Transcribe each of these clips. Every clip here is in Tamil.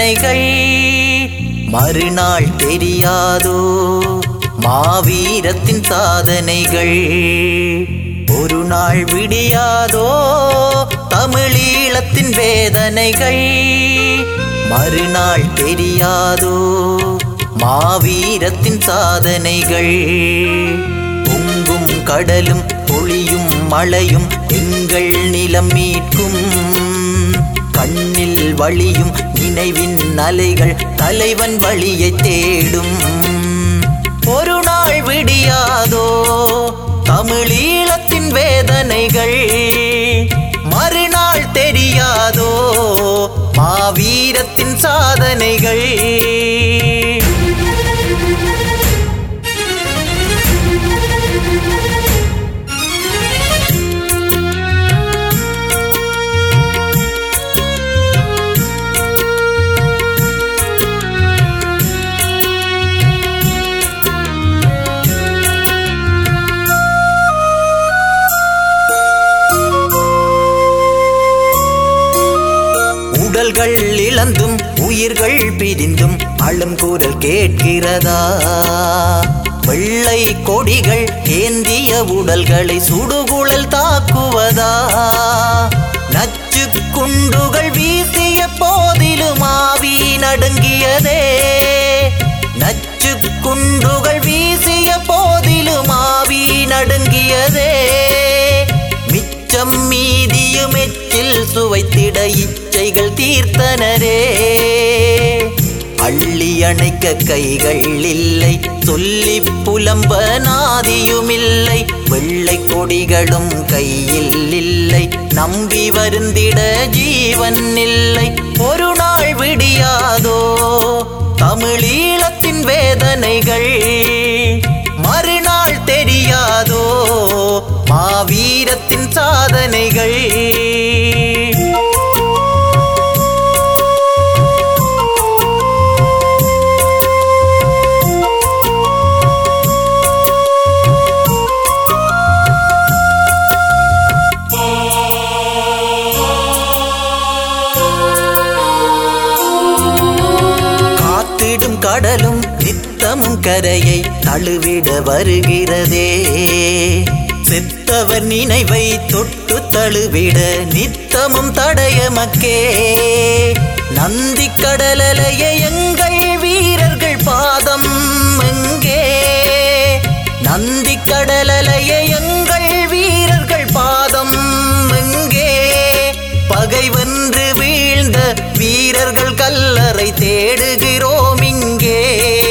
வேதனைகள் மறுநாள் தெரியாதோ மாவீரத்தின் சாதனைகள் ஒரு நாள் விடியாதோ தமிழீழத்தின் வேதனைகள் மறுநாள் தெரியாதோ மாவீரத்தின் சாதனைகள் பொங்கும் கடலும் பொழியும் மழையும் எங்கள் நிலம் மீட்கும் கண்ணில் வழியும் நினைவின் அலைகள் தலைவன் வழியை தேடும் ஒரு நாள் விடியாதோ தமிழீழத்தின் வேதனைகள் மறுநாள் தெரியாதோ மாவீரத்தின் சாதனைகள் உடல்கள் இழந்தும் உயிர்கள் பிரிந்தும் அழும் குரல் கேட்கிறதா வெள்ளை கொடிகள் ஏந்திய உடல்களை சுடுகுழல் தாக்குவதா நச்சு குண்டுகள் வீசிய போதிலும் ஆவி நடுங்கியதே நச்சு குண்டுகள் வீசிய போதிலும் ஆவி நடுங்கியதே மிச்சம் மீதியும் எச்சில் சுவைத்திட இச்சைகள் தீர்த்தனரே அள்ளி அணைக்க கைகள் இல்லை சொல்லி புலம்ப நாதியுமில்லை வெள்ளை கொடிகளும் கையில் இல்லை நம்பி வருந்திட ஜீவன் இல்லை ஒரு நாள் விடியாதோ தமிழீழத்தின் வேதனைகள் மறுநாள் தெரியாதோ மாவீரத்தின் சாதனைகள் காத்திடும் கடலும் நித்தமும் கரையை தழுவிட வருகிறதே செத்தவர் நினைவை தொட்டு தழுவிட நித்தமும் தடயமக்கே நந்தி கடலலைய எங்கள் வீரர்கள் பாதம் எங்கே நந்தி கடலலைய எங்கள் வீரர்கள் பாதம் எங்கே பகை வென்று வீழ்ந்த வீரர்கள் கல்லறை தேடுகிறோம் இங்கே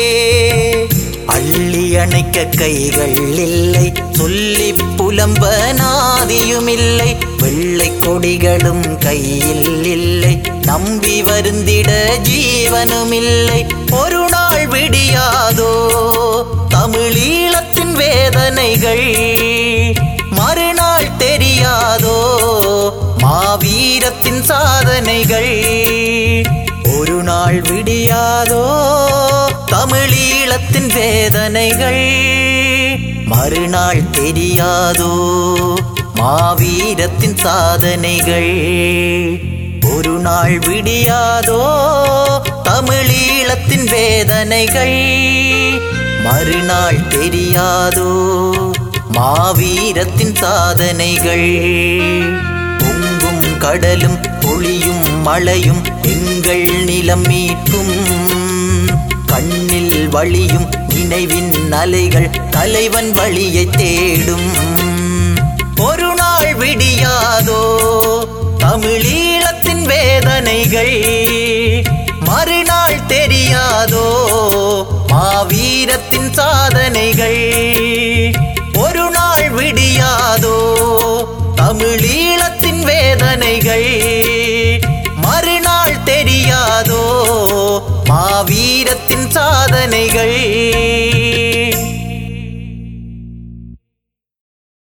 அள்ளி அணைக்க கைகள் இல்லை சொல்லி புலம்ப நாதியுமில்லை வெள்ளை கொடிகளும் கையில் இல்லை நம்பி வருந்திட ஜீவனுமில்லை ஒரு நாள் விடியாதோ தமிழீழத்தின் வேதனைகள் மறுநாள் தெரியாதோ மாவீரத்தின் சாதனைகள் ஒரு நாள் விடியாதோ தமிழீழத்தின் வேதனைகள் மறுநாள் தெரியாதோ மாவீரத்தின் சாதனைகள் ஒரு நாள் விடியாதோ தமிழீழத்தின் வேதனைகள் மறுநாள் தெரியாதோ மாவீரத்தின் சாதனைகள் பொங்கும் கடலும் பொழியும் மழையும் எங்கள் நிலம் மீட்கும் கண்ணில் வழியும் நினைவின் அலைகள் தலைவன் வழியை தேடும் ஒரு நாள் விடியாதோ தமிழீழத்தின் வேதனைகள் மறுநாள் தெரியாதோ மாவீரத்தின் சாதனைகள் ஒரு நாள் விடியாதோ தமிழீழத்தின் வேதனைகள் மறுநாள் தெரியாதோ மாவீரத்தின் சாதனைகள்